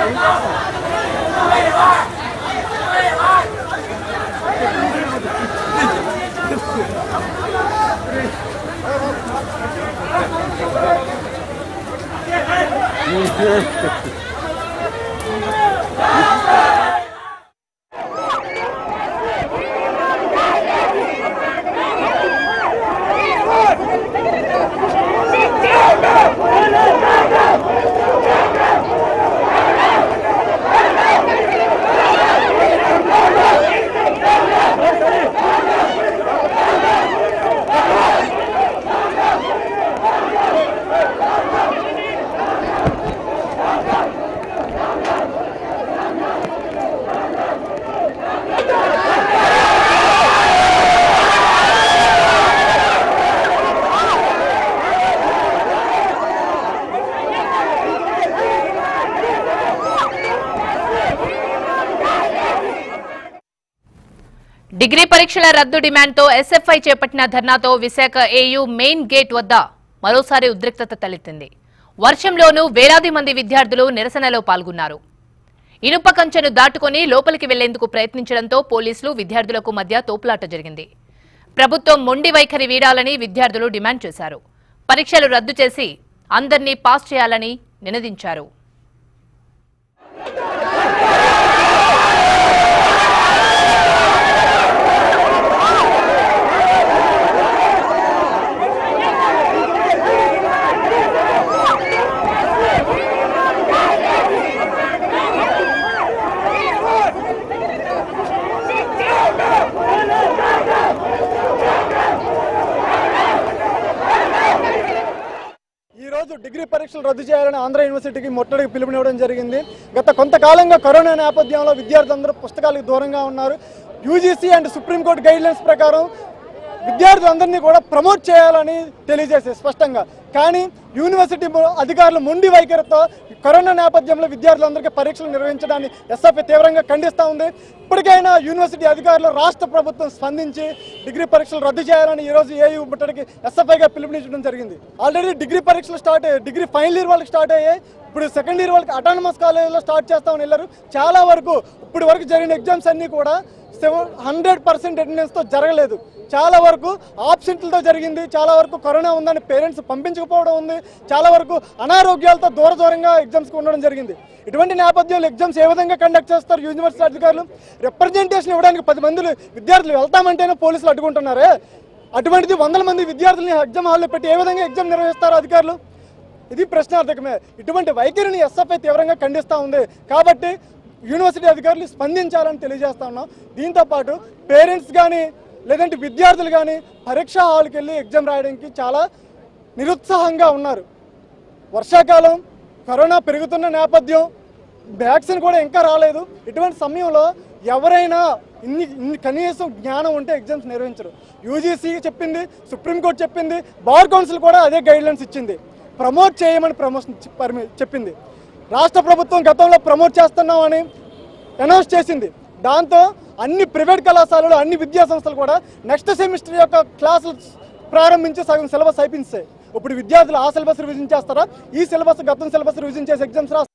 degree పరీక్షల రద్దు డిమాండ్తో ఎస్ఎఫ్ఐ చేపట్టిన ధర్నాతో విశాఖ ఏయూ మెయిన్ గేట్ వద్ద మరోసారి ఉద్రిక్తత తలెత్తింది వర్షంలోనూ వేలాది మంది విద్యార్థులు నిరసనలో పాల్గొన్నారు ఇనుప కంచెను దాటుకుని లోపలికి వెళ్లేందుకు ప్రయత్నించడంతో పోలీసులు విద్యార్థులకు మధ్య తోపులాట జరిగింది ప్రభుత్వం మొండి వైఖరి వీడాలని విద్యార్థులు డిమాండ్ చేశారు పరీక్షలు రద్దు చేసి అందర్నీ పాస్ చేయాలని నినదించారు ఈ రోజు డిగ్రీ పరీక్షలు రద్దు చేయాలని ఆంధ్ర యూనివర్సిటీకి ముట్టడికి పిలుపునివ్వడం జరిగింది గత కొంతకాలంగా కరోనా నేపథ్యంలో విద్యార్థులందరూ పుస్తకాలకు దూరంగా ఉన్నారు యూజీసీ అండ్ సుప్రీంకోర్టు గైడ్లైన్స్ ప్రకారం విద్యార్థులందరినీ కూడా ప్రమోట్ చేయాలని తెలియజేసే స్పష్టంగా కానీ యూనివర్సిటీ మొ- అధికారులు మొండి వైఖరితో కరోనా నేపథ్యంలో విద్యార్థులందరికీ పరీక్షలు నిర్వహించడాన్ని ఎస్ఎఫ్ఐ తీవ్రంగా ఖండిస్తూ ఉంది ఇప్పటికైనా యూనివర్సిటీ అధికారులు రాష్ట్ర ప్రభుత్వం స్పందించి డిగ్రీ పరీక్షలు రద్దు చేయాలని ఈ రోజు ఏయూ ముట్టడికి ఎస్ఎఫ్ఐగా పిలుపునిచ్చడం జరిగింది ఆల్రెడీ డిగ్రీ పరీక్షలు స్టార్ట్ అయ్యాయి డిగ్రీ ఫైనల్ ఇయర్ వాళ్ళకి స్టార్ట్ అయ్యాయి ఇప్పుడు సెకండ్ ఇయర్ వాళ్ళకి అటానమస్ కాలేజీలో స్టార్ట్ చేస్తామని వెళ్ళారు చాలా వరకు ఇప్పుడు వరకు జరిగిన ఎగ్జామ్స్ అన్నీ కూడా సెవెన్ హండ్రెడ్ పర్సెంట్ అటెండెన్స్తో జరగలేదు చాలా వరకు ఆబ్సెంట్లతో జరిగింది చాలా వరకు కరోనా ఉందని పేరెంట్స్ పంపించకపోవడం ఉంది చాలా వరకు అనారోగ్యాలతో దూర దూరంగా ఎగ్జామ్స్కి ఉండడం జరిగింది ఇటువంటి నేపథ్యంలో ఎగ్జామ్స్ ఏ విధంగా కండక్ట్ చేస్తారు యూనివర్సిటీ అధికారులు రిప్రజెంటేషన్ ఇవ్వడానికి పది మంది విద్యార్థులు వెళ్తామంటేనే పోలీసులు అడ్డుకుంటున్నారే అటువంటిది వందల మంది విద్యార్థుల్ని ఎగ్జామ్ హాల్లో పెట్టి ఏ విధంగా ఎగ్జామ్ నిర్వహిస్తారు అధికారులు ఇది ప్రశ్నార్థకమే ఇటువంటి వైఖరిని ఎస్ఎఫ్ఐ తీవ్రంగా ఖండిస్తూ ఉంది కాబట్టి యూనివర్సిటీ అధికారులు స్పందించాలని తెలియజేస్తా ఉన్నాం దీంతో పాటు పేరెంట్స్ కానీ లేదంటే విద్యార్థులు కానీ పరీక్షా హాల్కి వెళ్ళి ఎగ్జామ్ రాయడానికి చాలా నిరుత్సాహంగా ఉన్నారు వర్షాకాలం కరోనా పెరుగుతున్న నేపథ్యం వ్యాక్సిన్ కూడా ఇంకా రాలేదు ఇటువంటి సమయంలో ఎవరైనా ఇన్ని ఇన్ని కనీసం జ్ఞానం ఉంటే ఎగ్జామ్స్ నిర్వహించరు యూజీసీ చెప్పింది సుప్రీంకోర్టు చెప్పింది బార్ కౌన్సిల్ కూడా అదే గైడ్లైన్స్ ఇచ్చింది ప్రమోట్ చేయమని ప్రమోషన్ పర్మి చెప్పింది రాష్ట్ర ప్రభుత్వం గతంలో ప్రమోట్ చేస్తున్నామని అనౌన్స్ చేసింది దాంతో అన్ని ప్రైవేట్ కళాశాలలు అన్ని విద్యా సంస్థలు కూడా నెక్స్ట్ సెమిస్టర్ యొక్క క్లాసులు ప్రారంభించి సగం సిలబస్ అయిపోయింది ఇప్పుడు విద్యార్థులు ఆ సిలబస్ రివిజన్ చేస్తారా ఈ సిలబస్ గతం సిలబస్ రివిజన్ చేసి ఎగ్జామ్స్ రాస్తారా